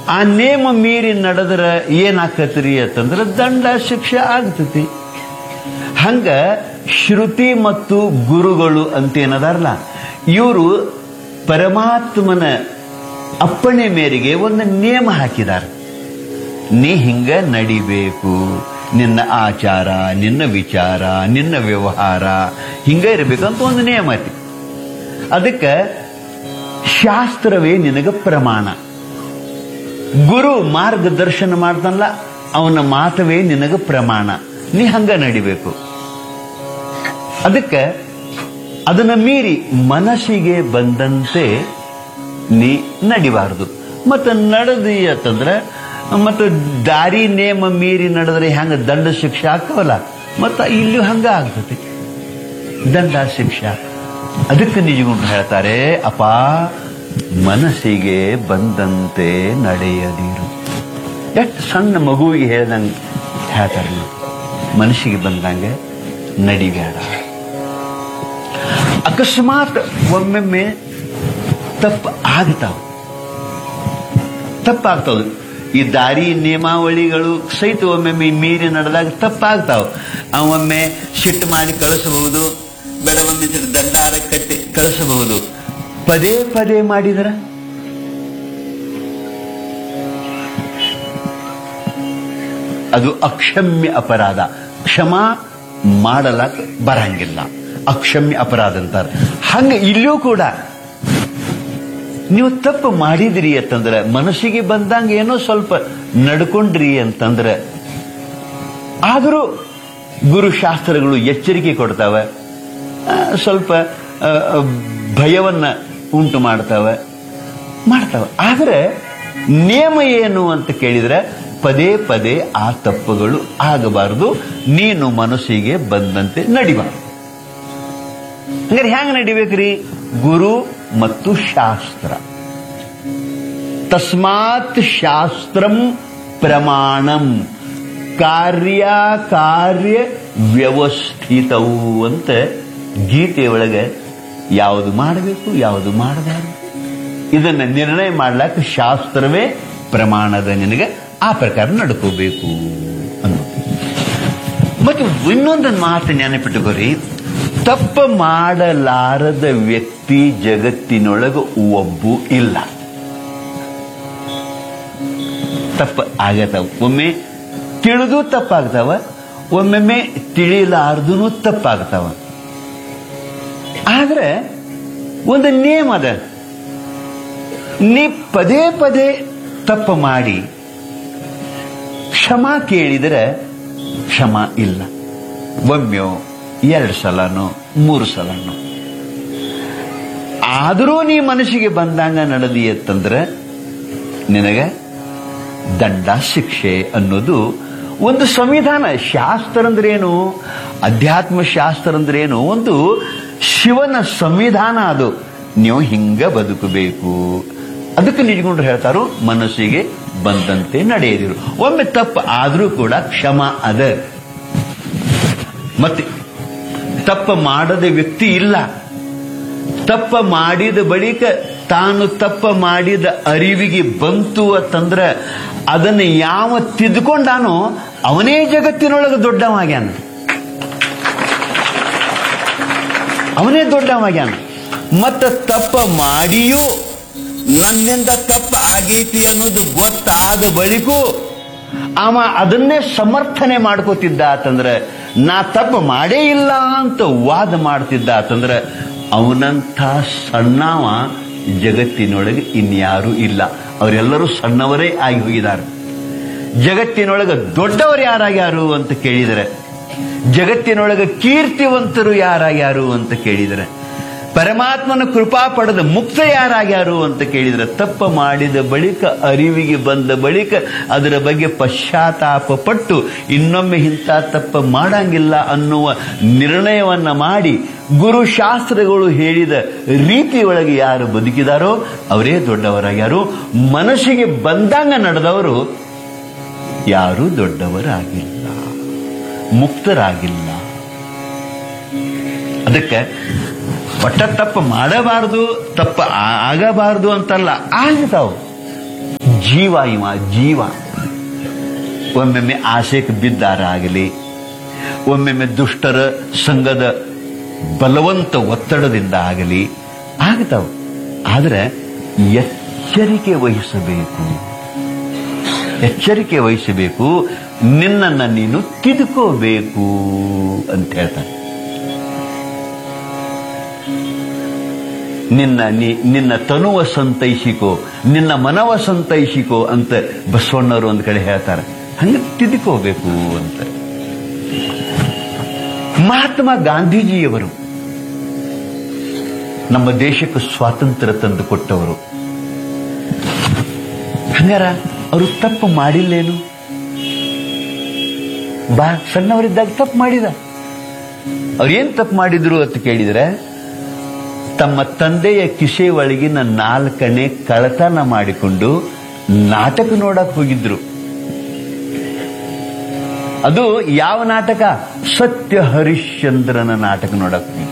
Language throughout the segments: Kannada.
ಆ ನೇಮ ಮೀರಿ ನಡೆದ್ರ ಏನಾಕತ್ರಿ ಅಂತಂದ್ರ ದಂಡ ಶಿಕ್ಷೆ ಆಗ್ತತಿ ಹಂಗ ಶ್ರುತಿ ಮತ್ತು ಗುರುಗಳು ಅಂತೇನದಾರಲ್ಲ ಇವರು ಪರಮಾತ್ಮನ ಅಪ್ಪಣೆ ಮೇರೆಗೆ ಒಂದು ನಿಯಮ ಹಾಕಿದ್ದಾರೆ ನೀ ಹಿಂಗ ನಡಿಬೇಕು ನಿನ್ನ ಆಚಾರ ನಿನ್ನ ವಿಚಾರ ನಿನ್ನ ವ್ಯವಹಾರ ಹಿಂಗ ಇರಬೇಕಂತ ಒಂದು ನಿಯಮ ಐತಿ ಅದಕ್ಕೆ ಶಾಸ್ತ್ರವೇ ನಿನಗ ಪ್ರಮಾಣ ಗುರು ಮಾರ್ಗದರ್ಶನ ಮಾಡ್ತಾನಲ್ಲ ಅವನ ಮಾತವೇ ನಿನಗ ಪ್ರಮಾಣ ನೀ ಹಂಗ ನಡಿಬೇಕು ಅದಕ್ಕೆ ಅದನ್ನ ಮೀರಿ ಮನಸ್ಸಿಗೆ ಬಂದಂತೆ ನೀ ನಡಿಬಾರದು ಮತ್ತೆ ನಡೆದಿ ಅಂತಂದ್ರೆ ಮತ್ತೆ ದಾರಿ ನೇಮ ಮೀರಿ ನಡೆದ್ರೆ ಹೆಂಗ ದಂಡ ಶಿಕ್ಷೆ ಆಗ್ತಾವಲ್ಲ ಮತ್ತೆ ಇಲ್ಲಿ ಹಂಗ ಆಗ್ತದೆ ದಂಡ ಶಿಕ್ಷೆ ಅದಕ್ಕೆ ನಿಜಗುಂಡು ಹೇಳ್ತಾರೆ ಅಪ್ಪ ಮನಸ್ಸಿಗೆ ಬಂದಂತೆ ನಡೆಯದಿರು ಎಷ್ಟು ಸಣ್ಣ ಮಗುವಿಗೆ ಹೇಳ್ದಂಗೆ ಹೇಳ್ತಾರಲ್ಲ ಮನಸ್ಸಿಗೆ ಬಂದಂಗೆ ನಡಿಬೇಡ ಅಕಸ್ಮಾತ್ ಒಮ್ಮೆಮ್ಮೆ ತಪ್ಪು ಆಗ್ತಾವ ತಪ್ಪಾಗ್ತಾವ ಈ ದಾರಿ ನಿಯಮಾವಳಿಗಳು ಸಹಿತ ಒಮ್ಮೊಮ್ಮೆ ಮೀರಿ ನಡೆದಾಗ ತಪ್ಪಾಗ್ತಾವ ಒಮ್ಮೆ ಸಿಟ್ಟು ಮಾಡಿ ಕಳಿಸಬಹುದು ಬೇಡ ಒಮ್ಮೆ ಸ್ವಲ್ಪ ದಂಡಾರ ಕಟ್ಟಿ ಕಳಿಸಬಹುದು ಪದೇ ಪದೇ ಮಾಡಿದ್ರ ಅದು ಅಕ್ಷಮ್ಯ ಅಪರಾಧ ಕ್ಷಮಾ ಮಾಡಲಕ್ ಬರಂಗಿಲ್ಲ ಅಕ್ಷಮ್ಯ ಅಪರಾಧ ಅಂತಾರೆ ಹಂಗ ಇಲ್ಲೂ ಕೂಡ ನೀವು ತಪ್ಪು ಮಾಡಿದ್ರಿ ಅಂತಂದ್ರೆ ಮನಸ್ಸಿಗೆ ಬಂದಂಗ ಏನೋ ಸ್ವಲ್ಪ ನಡ್ಕೊಂಡ್ರಿ ಅಂತಂದ್ರೆ ಆದರೂ ಗುರುಶಾಸ್ತ್ರಗಳು ಎಚ್ಚರಿಕೆ ಕೊಡ್ತಾವೆ ಆ, ಸ್ವಲ್ಪ ಆ, ಆ, ಭಯವನ್ನ ಉಂಟು ಮಾಡ್ತಾವೆ ಮಾಡ್ತಾವೆ ಆದ್ರೆ ನಿಯಮ ಏನು ಅಂತ ಕೇಳಿದ್ರೆ ಪದೇ ಪದೇ ಆ ತಪ್ಪುಗಳು ಆಗಬಾರದು ನೀನು ಮನಸ್ಸಿಗೆ ಬಂದಂತೆ ನಡಿಬಾರದು ಹಂಗಾರೆ ಹ್ಯಾಂಗ ನಡಿಬೇಕ್ರಿ ಗುರು ಮತ್ತು ಶಾಸ್ತ್ರ ತಸ್ಮಾತ್ ಶಾಸ್ತ್ರಂ ಪ್ರಮಾಣಂ ಕಾರ್ಯ ಕಾರ್ಯ ವ್ಯವಸ್ಥಿತವು ಅಂತ ಗೀತೆಯೊಳಗೆ ಯಾವುದು ಮಾಡಬೇಕು ಯಾವುದು ಮಾಡಬಾರದು ಇದನ್ನ ನಿರ್ಣಯ ಮಾಡ್ಲಾಕ ಶಾಸ್ತ್ರವೇ ಪ್ರಮಾಣದ ನಿನಗೆ ಆ ಪ್ರಕಾರ ನಡ್ಕೋಬೇಕು ಅನ್ನೋದು ಮತ್ತು ಇನ್ನೊಂದು ಮಾತು ನೆನಪಿಟ್ಟುಕೋರಿ ತಪ್ಪು ಮಾಡಲಾರದ ವ್ಯಕ್ತಿ ಜಗತ್ತಿನೊಳಗೆ ಒಬ್ಬು ಇಲ್ಲ ತಪ್ಪು ಆಗತಾವ ಒಮ್ಮೆ ತಿಳಿದು ತಪ್ಪಾಗ್ತಾವ ಒಮ್ಮೊಮ್ಮೆ ತಿಳಿಲಾರ್ದು ತಪ್ಪಾಗ್ತಾವ ಆದ್ರೆ ಒಂದು ನಿಯಮ ಅದ ನೀ ಪದೇ ಪದೇ ತಪ್ಪು ಮಾಡಿ ಕ್ಷಮಾ ಕೇಳಿದರೆ ಕ್ಷಮ ಇಲ್ಲ ಒಮ್ಮೆಯೋ ಎರಡು ಸಲನೋ ಮೂರು ಸಲನೋ ಆದರೂ ನೀ ಮನಸ್ಸಿಗೆ ಬಂದಂಗ ನಡೆದಿ ಅಂತಂದ್ರೆ ನಿನಗೆ ದಂಡ ಶಿಕ್ಷೆ ಅನ್ನೋದು ಒಂದು ಸಂವಿಧಾನ ಶಾಸ್ತ್ರ ಅಂದ್ರೇನು ಅಧ್ಯಾತ್ಮ ಶಾಸ್ತ್ರ ಅಂದ್ರೇನು ಒಂದು ಶಿವನ ಸಂವಿಧಾನ ಅದು ನೀವು ಹಿಂಗ ಬದುಕಬೇಕು ಅದಕ್ಕೆ ನಿಜಗೊಂಡ್ರು ಹೇಳ್ತಾರೋ ಮನಸ್ಸಿಗೆ ಬಂದಂತೆ ನಡೆಯದಿರು ಒಮ್ಮೆ ತಪ್ಪು ಆದರೂ ಕೂಡ ಕ್ಷಮ ಅದ ಮತ್ತೆ ತಪ್ಪ ಮಾಡದ ವ್ಯಕ್ತಿ ಇಲ್ಲ ತಪ್ಪ ಮಾಡಿದ ಬಳಿಕ ತಾನು ತಪ್ಪ ಮಾಡಿದ ಅರಿವಿಗೆ ಬಂತು ಅಂತಂದ್ರ ಅದನ್ನು ಯಾವ ತಿದ್ದುಕೊಂಡಾನೋ ಅವನೇ ಜಗತ್ತಿನೊಳಗೆ ದೊಡ್ಡವಾಗ್ಯಾನ ಅವನೇ ದೊಡ್ಡವಾಗ್ಯಾನ ಮತ್ತ ತಪ್ಪ ಮಾಡಿಯೂ ನನ್ನಿಂದ ತಪ್ಪ ಆಗೈತಿ ಅನ್ನೋದು ಗೊತ್ತಾದ ಬಳಿಕೂ ಅವ ಅದನ್ನೇ ಸಮರ್ಥನೆ ಮಾಡ್ಕೋತಿದ್ದ ಆತಂದ್ರೆ ನಾ ತಪ್ಪು ಮಾಡೇ ಇಲ್ಲ ಅಂತ ವಾದ ಮಾಡ್ತಿದ್ದ ಆತಂದ್ರೆ ಅವನಂಥ ಸಣ್ಣವ ಜಗತ್ತಿನೊಳಗೆ ಇನ್ಯಾರೂ ಇಲ್ಲ ಅವರೆಲ್ಲರೂ ಸಣ್ಣವರೇ ಆಗಿ ಹೋಗಿದ್ದಾರೆ ಜಗತ್ತಿನೊಳಗೆ ದೊಡ್ಡವರು ಯಾರಾಗ್ಯಾರು ಅಂತ ಕೇಳಿದರೆ ಜಗತ್ತಿನೊಳಗೆ ಕೀರ್ತಿವಂತರು ಯಾರಾಗ್ಯಾರು ಅಂತ ಕೇಳಿದರೆ ಪರಮಾತ್ಮನ ಕೃಪಾ ಪಡೆದ ಮುಕ್ತ ಯಾರಾಗ್ಯಾರು ಅಂತ ಕೇಳಿದರೆ ತಪ್ಪ ಮಾಡಿದ ಬಳಿಕ ಅರಿವಿಗೆ ಬಂದ ಬಳಿಕ ಅದರ ಬಗ್ಗೆ ಪಶ್ಚಾತ್ತಾಪ ಪಟ್ಟು ಇನ್ನೊಮ್ಮೆ ಇಂಥ ತಪ್ಪ ಮಾಡಂಗಿಲ್ಲ ಅನ್ನುವ ನಿರ್ಣಯವನ್ನ ಮಾಡಿ ಗುರು ಶಾಸ್ತ್ರಗಳು ಹೇಳಿದ ರೀತಿಯೊಳಗೆ ಯಾರು ಬದುಕಿದಾರೋ ಅವರೇ ದೊಡ್ಡವರಾಗ್ಯಾರು ಮನಸ್ಸಿಗೆ ಬಂದಂಗ ನಡೆದವರು ಯಾರೂ ದೊಡ್ಡವರಾಗಿಲ್ಲ ಮುಕ್ತರಾಗಿಲ್ಲ ಅದಕ್ಕೆ ಒಟ್ಟ ತಪ್ಪು ಮಾಡಬಾರದು ತಪ್ಪು ಆ- ಆಗಬಾರದು ಅಂತಲ್ಲ ಆಗ್ತಾವ್ ಜೀವ ಇವ ಜೀವ ಒಮ್ಮೆಮ್ಮೆ ಆಸೆಗೆ ಬಿದ್ದಾರಾಗಲಿ ಒಮ್ಮೆಮ್ಮೆ ದುಷ್ಟರ ಸಂಘದ ಬಲವಂತ ಒತ್ತಡದಿಂದ ಆಗಲಿ ಆಗ್ತಾವ ಆದ್ರೆ ಎಚ್ಚರಿಕೆ ವಹಿಸಬೇಕು ಎಚ್ಚರಿಕೆ ವಹಿಸಬೇಕು ನಿನ್ನನ್ನ ನೀನು ತಿದ್ಕೋಬೇಕು ಅಂತ ಹೇಳ್ತಾರೆ ನಿನ್ನ ನಿ- ನಿನ್ನ ತನುವ ಸಂತೈಸಿಕೋ ನಿನ್ನ ಮನವ ಸಂತೈಸಿಕೋ ಅಂತ ಬಸವಣ್ಣವರು ಒಂದ್ ಕಡೆ ಹೇಳ್ತಾರೆ ಹಂಗೆ ತಿದ್ಕೋಬೇಕು ಅಂತ ಮಹಾತ್ಮ ಗಾಂಧೀಜಿಯವರು ನಮ್ಮ ದೇಶಕ್ಕೆ ಸ್ವಾತಂತ್ರ್ಯ ತಂದು ಕೊಟ್ಟವರು ಹಂಗಾರ ಅವರು ತಪ್ಪು ಮಾಡಿಲ್ಲೇನು ಬಾ ಸಣ್ಣವರಿದ್ದಾಗ ತಪ್ಪು ಮಾಡಿದ ಅವ್ರು ಏನ್ ತಪ್ಪು ಮಾಡಿದ್ರು ಅಂತ ಕೇಳಿದ್ರೆ ತಮ್ಮ ತಂದೆಯ ಕಿಸೆ ಒಳಗಿನ ನಾಲ್ಕನೇ ಕಳತನ ಮಾಡಿಕೊಂಡು ನಾಟಕ ನೋಡಕ್ ಹೋಗಿದ್ರು ಅದು ಯಾವ ನಾಟಕ ಸತ್ಯ ಹರಿಶ್ಚಂದ್ರನ ನಾಟಕ ನೋಡಕ್ ಹೋಗಿದ್ರು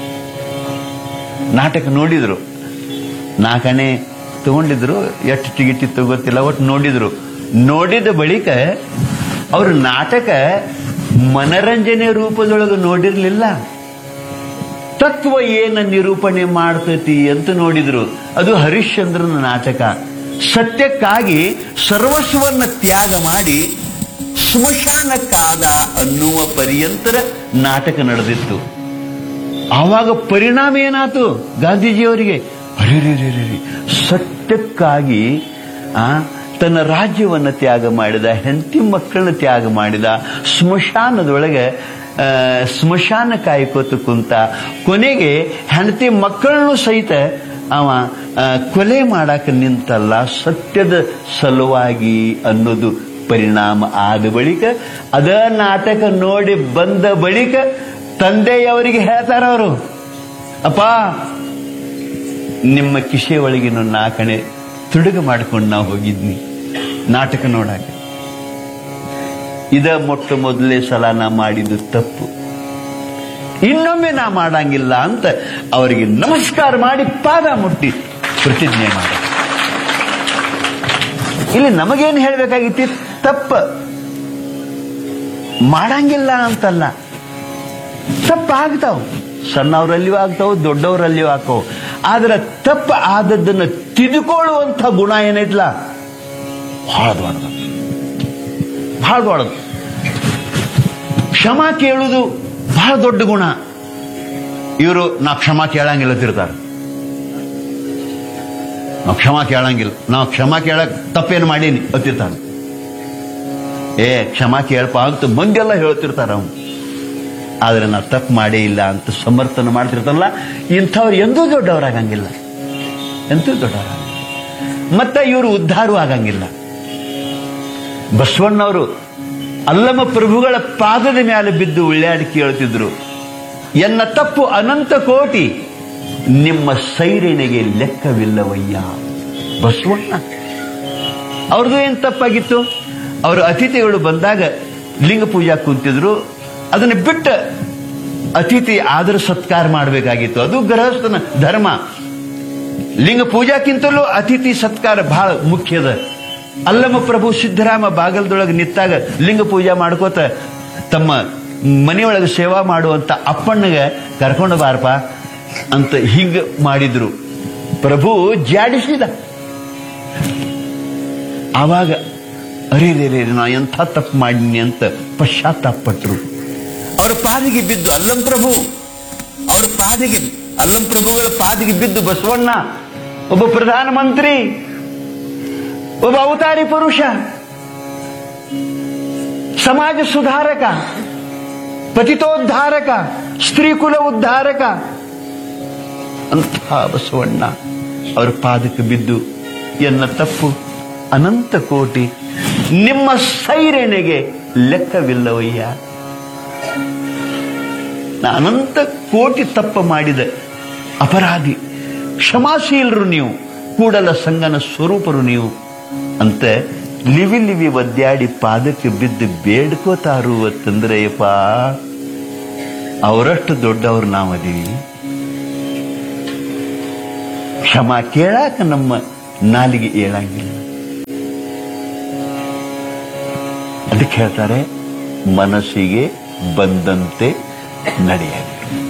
ನಾಟಕ ನೋಡಿದ್ರು ನಾಲ್ಕನೇ ತಗೊಂಡಿದ್ರು ಎಷ್ಟು ಟಿಕೆಟ್ ತಗೋತಿಲ್ಲ ಒಟ್ಟು ನೋಡಿದ್ರು ನೋಡಿದ ಬಳಿಕ ಅವರು ನಾಟಕ ಮನರಂಜನೆ ರೂಪದೊಳಗೆ ನೋಡಿರ್ಲಿಲ್ಲ ತತ್ವ ಏನ ನಿರೂಪಣೆ ಮಾಡ್ತತಿ ಅಂತ ನೋಡಿದ್ರು ಅದು ಹರಿಶ್ಚಂದ್ರನ ನಾಟಕ ಸತ್ಯಕ್ಕಾಗಿ ಸರ್ವಸ್ವನ್ನ ತ್ಯಾಗ ಮಾಡಿ ಸ್ಮಶಾನಕ್ಕಾದ ಅನ್ನುವ ಪರ್ಯಂತರ ನಾಟಕ ನಡೆದಿತ್ತು ಆವಾಗ ಪರಿಣಾಮ ಏನಾತು ಗಾಂಧೀಜಿಯವರಿಗೆ ಅರೆ ಸತ್ಯಕ್ಕಾಗಿ ಆ ತನ್ನ ರಾಜ್ಯವನ್ನ ತ್ಯಾಗ ಮಾಡಿದ ಹೆಂಡತಿ ಮಕ್ಕಳನ್ನ ತ್ಯಾಗ ಮಾಡಿದ ಸ್ಮಶಾನದೊಳಗೆ ಆ, ಸ್ಮಶಾನ ಕಾಯ್ಕೋತ ಕುಂತ ಕೊನೆಗೆ ಹೆಂಡತಿ ಮಕ್ಕಳನ್ನು ಸಹಿತ ಅವ ಆ, ಕೊಲೆ ಮಾಡಾಕ ನಿಂತಲ್ಲ ಸತ್ಯದ ಸಲುವಾಗಿ ಅನ್ನೋದು ಪರಿಣಾಮ ಆದ ಬಳಿಕ ಅದ ನಾಟಕ ನೋಡಿ ಬಂದ ಬಳಿಕ ತಂದೆಯವರಿಗೆ ಹೇಳ್ತಾರ ಅವರು ಅಪ್ಪ ನಿಮ್ಮ ಕಿಶೆ ಒಳಗಿನ ನಾಕಣೆ ತುಡುಗ ಮಾಡ್ಕೊಂಡು ನಾವು ಹೋಗಿದ್ನಿ ನಾಟಕ ನೋಡಾಕ ಇದ ಮೊಟ್ಟ ಮೊದಲೇ ಸಲ ನಾ ಮಾಡಿದ್ದು ತಪ್ಪು ಇನ್ನೊಮ್ಮೆ ನಾ ಮಾಡಂಗಿಲ್ಲ ಅಂತ ಅವರಿಗೆ ನಮಸ್ಕಾರ ಮಾಡಿ ಪಾದ ಮುಟ್ಟಿ ಪ್ರತಿಜ್ಞೆ ಮಾಡ ಇಲ್ಲಿ ನಮಗೇನು ಹೇಳಬೇಕಾಗಿತ್ತು ತಪ್ಪ ಮಾಡಂಗಿಲ್ಲ ಅಂತಲ್ಲ ತಪ್ಪ ಆಗ್ತಾವ ಸಣ್ಣವರಲ್ಲಿಯೂ ಆಗ್ತಾವ ದೊಡ್ಡವರಲ್ಲಿಯೂ ಆಗ್ತಾವ ಆದ್ರೆ ತಪ್ಪ ಆದದ್ದನ್ನು ತಿದ್ಕೊಳ್ಳುವಂಥ ಗುಣ ಏನೈತ್ಲ ಬಹಳ ದೊಡ್ಡದು ಬಹಳ ದೊಡ್ಡದು ಕ್ಷಮ ಕೇಳುವುದು ಬಹಳ ದೊಡ್ಡ ಗುಣ ಇವರು ನಾ ಕ್ಷಮ ಕೇಳಂಗಿಲ್ಲ ತಿರ್ತಾರೆ ನಾವು ಕ್ಷಮ ಕೇಳಂಗಿಲ್ಲ ನಾವು ಕ್ಷಮ ಕೇಳಕ್ ತಪ್ಪೇನು ಮಾಡೀನಿ ಅಂತಿರ್ತಾನೆ ಏ ಕ್ಷಮ ಕೇಳಪ್ಪ ಅಂತ ಮಂದೆಲ್ಲ ಹೇಳ್ತಿರ್ತಾರ ಅವನು ಆದ್ರೆ ನಾ ತಪ್ಪು ಮಾಡೇ ಇಲ್ಲ ಅಂತ ಸಮರ್ಥನೆ ಮಾಡ್ತಿರ್ತಾರಲ್ಲ ಇಂಥವ್ರು ಎಂದೂ ದೊಡ್ಡವರಾಗಂಗಿಲ್ಲ ಎಂತೂ ದೊಡ್ಡವರಾಗ ಮತ್ತೆ ಇವರು ಉದ್ಧಾರ ಆಗಂಗಿಲ್ಲ ಬಸವಣ್ಣವರು ಅಲ್ಲಮ ಪ್ರಭುಗಳ ಪಾದದ ಮೇಲೆ ಬಿದ್ದು ಉಳ್ಳ್ಯಾಡಿ ಕೇಳ್ತಿದ್ರು ಎನ್ನ ತಪ್ಪು ಅನಂತ ಕೋಟಿ ನಿಮ್ಮ ಸೈರಣೆಗೆ ಲೆಕ್ಕವಿಲ್ಲವಯ್ಯ ಬಸವಣ್ಣ ಅವ್ರದ್ದು ಏನ್ ತಪ್ಪಾಗಿತ್ತು ಅವರು ಅತಿಥಿಗಳು ಬಂದಾಗ ಲಿಂಗ ಪೂಜಾ ಕುಂತಿದ್ರು ಅದನ್ನ ಬಿಟ್ಟ ಅತಿಥಿ ಆದರ ಸತ್ಕಾರ ಮಾಡಬೇಕಾಗಿತ್ತು ಅದು ಗೃಹಸ್ಥನ ಧರ್ಮ ಲಿಂಗ ಪೂಜಾಕ್ಕಿಂತಲೂ ಅತಿಥಿ ಸತ್ಕಾರ ಬಹಳ ಮುಖ್ಯದ ಅಲ್ಲಮ ಪ್ರಭು ಸಿದ್ದರಾಮ ಬಾಗಲದೊಳಗೆ ನಿಂತಾಗ ಲಿಂಗ ಪೂಜಾ ಮಾಡ್ಕೋತ ತಮ್ಮ ಮನೆಯೊಳಗೆ ಸೇವಾ ಮಾಡುವಂತ ಅಪ್ಪಣ್ಣಗೆ ಕರ್ಕೊಂಡು ಬಾರಪ್ಪ ಅಂತ ಹಿಂಗ ಮಾಡಿದ್ರು ಪ್ರಭು ಜಾಡಿಸಿದ ಆವಾಗ ಅರೆ ರೇ ರೇ ನಾ ಎಂಥ ತಪ್ಪು ಮಾಡಿನಿ ಅಂತ ಪಶ್ಚಾತ್ತಾಪಟ್ರು ಅವ್ರ ಪಾದಿಗೆ ಬಿದ್ದು ಅಲ್ಲಂ ಪ್ರಭು ಅವ್ರ ಪಾದಿಗೆ ಅಲ್ಲಂ ಪ್ರಭುಗಳ ಪಾದಿಗೆ ಬಿದ್ದು ಬಸವಣ್ಣ ಒಬ್ಬ ಪ್ರಧಾನಮಂತ್ರಿ ಒಬ್ಬ ಅವತಾರಿ ಪುರುಷ ಸಮಾಜ ಸುಧಾರಕ ಪತಿತೋದ್ಧಾರಕ ಸ್ತ್ರೀ ಕುಲ ಉದ್ಧಾರಕ ಅಂಥ ಬಸವಣ್ಣ ಅವರ ಪಾದಕ್ಕೆ ಬಿದ್ದು ಎನ್ನ ತಪ್ಪು ಅನಂತ ಕೋಟಿ ನಿಮ್ಮ ಸೈರಣೆಗೆ ಲೆಕ್ಕವಿಲ್ಲವಯ್ಯ ನಾ ಅನಂತ ಕೋಟಿ ತಪ್ಪು ಮಾಡಿದ ಅಪರಾಧಿ ಕ್ಷಮಾಶೀಲರು ನೀವು ಕೂಡಲ ಸಂಗನ ಸ್ವರೂಪರು ನೀವು ಅಂತ ಲಿವಿ ಲಿವಿ ಒದ್ದಾಡಿ ಪಾದಕ್ಕೆ ಬಿದ್ದು ಬೇಡ್ಕೋತಾರು ಅಂತಂದ್ರೆಯಪ್ಪ ಅವರಷ್ಟು ದೊಡ್ಡವ್ರು ನಾವದೀವಿ ಕ್ಷಮ ಕೇಳಾಕ ನಮ್ಮ ನಾಲಿಗೆ ಏಳಂಗಿಲ್ಲ ಅದಕ್ಕೆ ಹೇಳ್ತಾರೆ ಮನಸ್ಸಿಗೆ ಬಂದಂತೆ ನಡೆಯಲಿ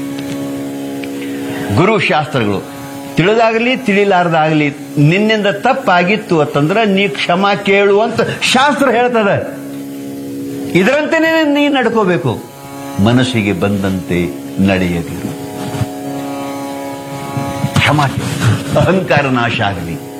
ಗುರು ಶಾಸ್ತ್ರಗಳು ತಿಳಿದಾಗಲಿ ತಿಳಿಲಾರ್ದಾಗಲಿ ನಿನ್ನಿಂದ ತಪ್ಪಾಗಿತ್ತು ಅಂತಂದ್ರೆ ನೀ ಕ್ಷಮಾ ಕೇಳು ಅಂತ ಶಾಸ್ತ್ರ ಹೇಳ್ತದೆ ಇದರಂತೆನೇ ನೀ ನಡ್ಕೋಬೇಕು ಮನಸ್ಸಿಗೆ ಬಂದಂತೆ ನಡೆಯದಿರು ಕ್ಷಮಾ ಕೇಳು. ಅಹಂಕಾರ ನಾಶ ಆಗಲಿ